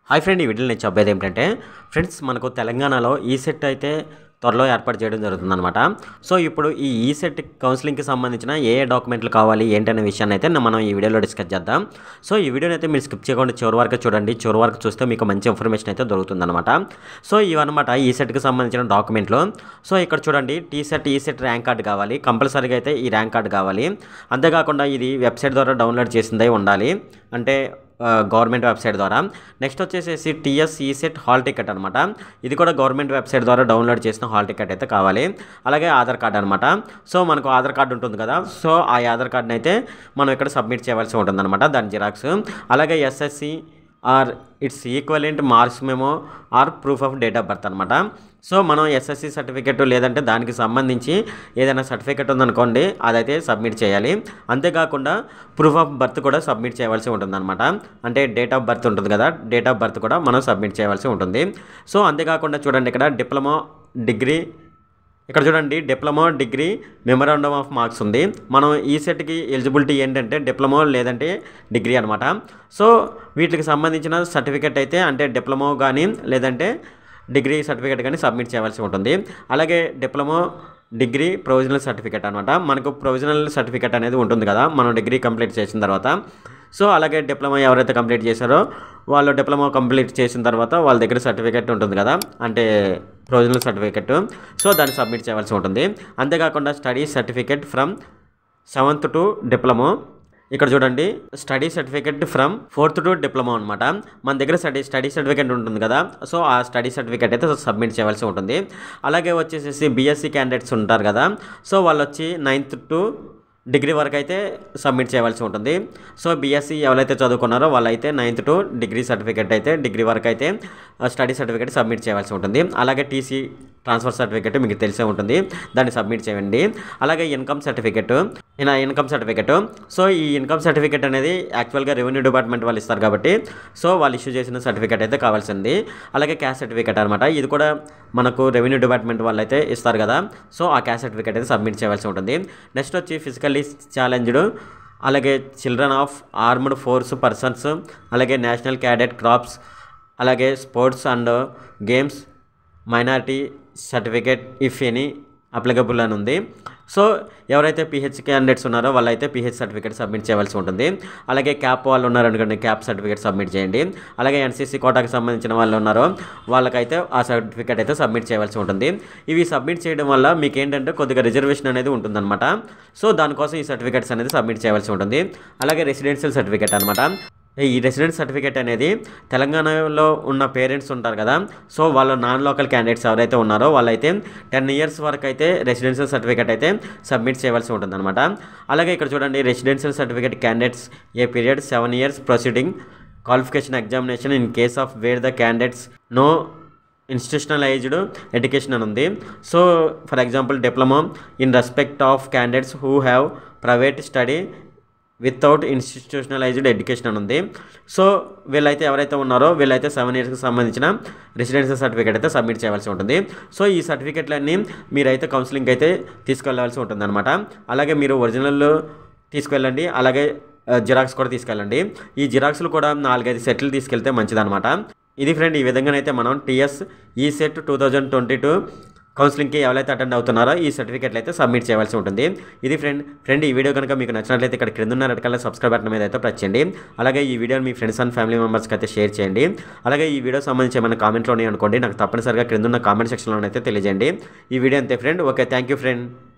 hi friend ఈ వీడియోలో నేను చెప్పేది ఏంటంటే ఫ్రెండ్స్ మనకు తెలంగాణలో ఈ సెట్ అయితే త్వరలో ఏర్పాటు చేయడం జరుగుతుందన్నమాట సో ఇప్పుడు ఈ ఈ సెట్ కౌన్సిలింగ్కి సంబంధించిన ఏ ఏ డాక్యుమెంట్లు కావాలి ఏంటనే విషయాన్ని అయితే మనం ఈ వీడియోలో డిస్కస్ చేద్దాం సో ఈ వీడియోని అయితే మీరు స్కిప్ చేయకుండా చివరి వరకు చూడండి చివరి వరకు చూస్తే మీకు మంచి ఇన్ఫర్మేషన్ అయితే దొరుకుతుందన్నమాట సో ఇవన్నమాట ఈ సెట్కి సంబంధించిన డాక్యుమెంట్లు సో ఇక్కడ చూడండి TS ECET rank card కావాలి కంపల్సరీగా అయితే ఈ ర్యాంక్ కార్డు కావాలి అంతేకాకుండా ఇది వెబ్సైట్ ద్వారా డౌన్లోడ్ చేసిందే ఉండాలి అంటే గవర్నమెంట్ వెబ్సైట్ ద్వారా నెక్స్ట్ వచ్చేసేసి టీఎస్ ఈసెట్ హాల్ టికెట్ అనమాట ఇది కూడా గవర్నమెంట్ వెబ్సైట్ ద్వారా డౌన్లోడ్ చేసిన హాల్ టికెట్ అయితే కావాలి అలాగే ఆధార్ కార్డ్ అనమాట సో మనకు ఆధార్ కార్డు ఉంటుంది కదా సో ఆ ఆధార్ కార్డుని అయితే మనం ఇక్కడ సబ్మిట్ చేయవలసి ఉంటుంది అనమాట దాని జిరాక్స్ అలాగే SSC or its equivalent marks memo or proof of date of birth అనమాట సో మనం ఎస్ఎస్సి సర్టిఫికెట్ లేదంటే దానికి సంబంధించి ఏదైనా సర్టిఫికెట్ ఉందనుకోండి అదైతే సబ్మిట్ చేయాలి అంతేకాకుండా ప్రూఫ్ ఆఫ్ బర్త్ కూడా సబ్మిట్ చేయవలసి ఉంటుందన్నమాట అంటే డేట్ ఆఫ్ బర్త్ ఉంటుంది కదా డేట్ ఆఫ్ బర్త్ కూడా మనం సబ్మిట్ చేయవలసి ఉంటుంది సో అంతేకాకుండా చూడండి ఇక్కడ డిప్లొమా డిగ్రీ ఇక్కడ చూడండి diploma degree memorandum of marks ఉంది మనం ఈ సెట్కి ఎలిజిబిలిటీ ఏంటంటే డిప్లొమా లేదంటే డిగ్రీ అనమాట సో వీటికి సంబంధించిన సర్టిఫికెట్ అయితే అంటే డిప్లొమా కానీ లేదంటే డిగ్రీ సర్టిఫికేట్ కానీ సబ్మిట్ చేయవలసి ఉంటుంది అలాగే డిప్లొమా డిగ్రీ ప్రొవిజనల్ సర్టిఫికేట్ అనమాట మనకు ప్రొవిజనల్ సర్టిఫికేట్ అనేది ఉంటుంది కదా మనం డిగ్రీ కంప్లీట్ చేసిన తర్వాత సో అలాగే డిప్లొమా ఎవరైతే కంప్లీట్ చేశారో వాళ్ళు డిప్లొమా కంప్లీట్ చేసిన తర్వాత వాళ్ళ దగ్గర సర్టిఫికేట్ ఉంటుంది కదా అంటే ప్రొవిజనల్ సర్టిఫికేట్ సో దాన్ని సబ్మిట్ చేయవలసి ఉంటుంది అంతేకాకుండా study certificate from seventh to diploma ఇక్కడ చూడండి study certificate from fourth to diploma అనమాట మన దగ్గర స్టడీ స్టడీ సర్టిఫికేట్ ఉంటుంది కదా సో ఆ స్టడీ సర్టిఫికేట్ అయితే సబ్మిట్ చేయవలసి ఉంటుంది అలాగే వచ్చేసేసి బీఎస్సీ క్యాండిడేట్స్ ఉంటారు కదా సో వాళ్ళు వచ్చి నైన్త్ టు డిగ్రీ వరకు అయితే సబ్మిట్ చేయవలసి ఉంటుంది సో బీఎస్సీ ఎవరైతే చదువుకున్నారో వాళ్ళైతే నైన్త్ టు డిగ్రీ సర్టిఫికేట్ అయితే డిగ్రీ వరకు అయితే స్టడీ సర్టిఫికేట్ సబ్మిట్ చేయవలసి ఉంటుంది అలాగే టీసీ ట్రాన్స్ఫర్ సర్టిఫికేట్ మీకు తెలిసే ఉంటుంది దాన్ని సబ్మిట్ చేయండి అలాగే ఇన్కమ్ సర్టిఫికేట్ నా ఇన్కమ్ సర్టిఫికేట్ సో ఈ ఇన్కమ్ సర్టిఫికేట్ అనేది యాక్చువల్గా రెవెన్యూ డిపార్ట్మెంట్ వాళ్ళు ఇస్తారు కాబట్టి సో వాళ్ళు ఇష్యూ చేసిన సర్టిఫికేట్ అయితే కావాల్సింది అలాగే క్యాష్ సర్టిఫికేట్ అనమాట ఇది కూడా మనకు రెవెన్యూ డిపార్ట్మెంట్ వాళ్ళు అయితే ఇస్తారు కదా సో ఆ క్యాష్ సర్టిఫికేట్ అయితే సబ్మిట్ చేయవలసి ఉంటుంది నెక్స్ట్ వచ్చి ఫిజికల్లీ ఛాలెంజ్డ్ అలాగే children of armed force persons అలాగే నేషనల్ క్యాడెట్ క్రాప్స్ అలాగే sports and games minority certificate if any applicable అని ఉంది సో ఎవరైతే పిహెచ్ క్యాండిడేట్స్ ఉన్నారో వాళ్ళైతే పిహెచ్ సర్టిఫికేట్ సబ్మిట్ చేయవలసి ఉంటుంది అలాగే క్యాప్ వాళ్ళు ఉన్నారనుకోండి క్యాప్ సర్టిఫికేట్ సబ్మిట్ చేయండి అలాగే ఎన్సీసీ కోటాకి సంబంధించిన వాళ్ళు ఉన్నారో వాళ్ళకైతే ఆ సర్టిఫికేట్ అయితే సబ్మిట్ చేయవలసి ఉంటుంది ఇవి సబ్మిట్ చేయడం వల్ల మీకు ఏంటంటే కొద్దిగా రిజర్వేషన్ అనేది ఉంటుందన్నమాట సో దానికోసం ఈ సర్టిఫికేట్స్ అనేది సబ్మిట్ చేయవలసి ఉంటుంది అలాగే రెసిడెన్షియల్ సర్టిఫికేట్ అనమాట ఈ రెసిడెంట్ సర్టిఫికేట్ అనేది తెలంగాణలో ఉన్న పేరెంట్స్ ఉంటారు కదా సో వాళ్ళ నాన్ లోకల్ క్యాండిడేట్స్ ఎవరైతే ఉన్నారో వాళ్ళైతే టెన్ ఇయర్స్ వరకు అయితే రెసిడెన్షియల్ సర్టిఫికేట్ అయితే సబ్మిట్ చేయవలసి ఉంటుందన్నమాట అలాగే ఇక్కడ చూడండి residential certificate candidates a period seven years proceeding qualification examination in case of where the candidates no institutionalized education అని ఉంది so for example diploma in respect of candidates who have private study without institutionalized education అని ఉంది so వీళ్ళైతే ఎవరైతే ఉన్నారో వీళ్ళైతే seven ఇయర్స్కి సంబంధించిన రెసిడెన్షియల్ సర్టిఫికేట్ అయితే సబ్మిట్ చేయవలసి ఉంటుంది సో ఈ సర్టిఫికేట్లన్నీ మీరైతే కౌన్సిలింగ్ అయితే తీసుకెళ్ళవలసి ఉంటుంది అనమాట అలాగే మీరు ఒరిజినల్ తీసుకెళ్ళండి అలాగే జిరాక్స్ కూడా తీసుకెళ్ళండి ఈ జిరాక్స్లు కూడా నాలుగైదు సెట్లు తీసుకెళ్తే మంచిదన్నమాట ఇది ఫ్రెండ్ ఈ విధంగానైతే మనం TS ECET two thousand twenty two కౌన్సిలింగ్కి ఎవరైతే అటెండ్ అవుతున్నారో ఈ సర్టిఫికేట్లు అయితే సబ్మిట్ చేయవలసి ఉంటుంది ఇది ఫ్రెండ్ ఫ్రెండ్ ఈ వీడియో కనుక మీకు నచ్చినట్లయితే ఇక్కడ క్రింద ఉన్న రెడ్ కలర్ సబ్స్క్రైబ్ బటన్ మీద అయితే ప్రెస్ చేయండి అలాగే ఈ వీడియోని మీ ఫ్రెండ్స్ అండ్ ఫ్యామిలీ మెంబర్స్కి అయితే షేర్ చేయండి అలాగే ఈ వీడియో సంబంధించి ఏమైనా కామెంట్లో ఉన్నాయి అనుకోండి నాకు తప్పనిసరిగా క్రింద ఉన్న కామెంట్ సెక్షన్లో అయితే తెలియజేయండి ఈ వీడియో అంతే friend okay thank you friend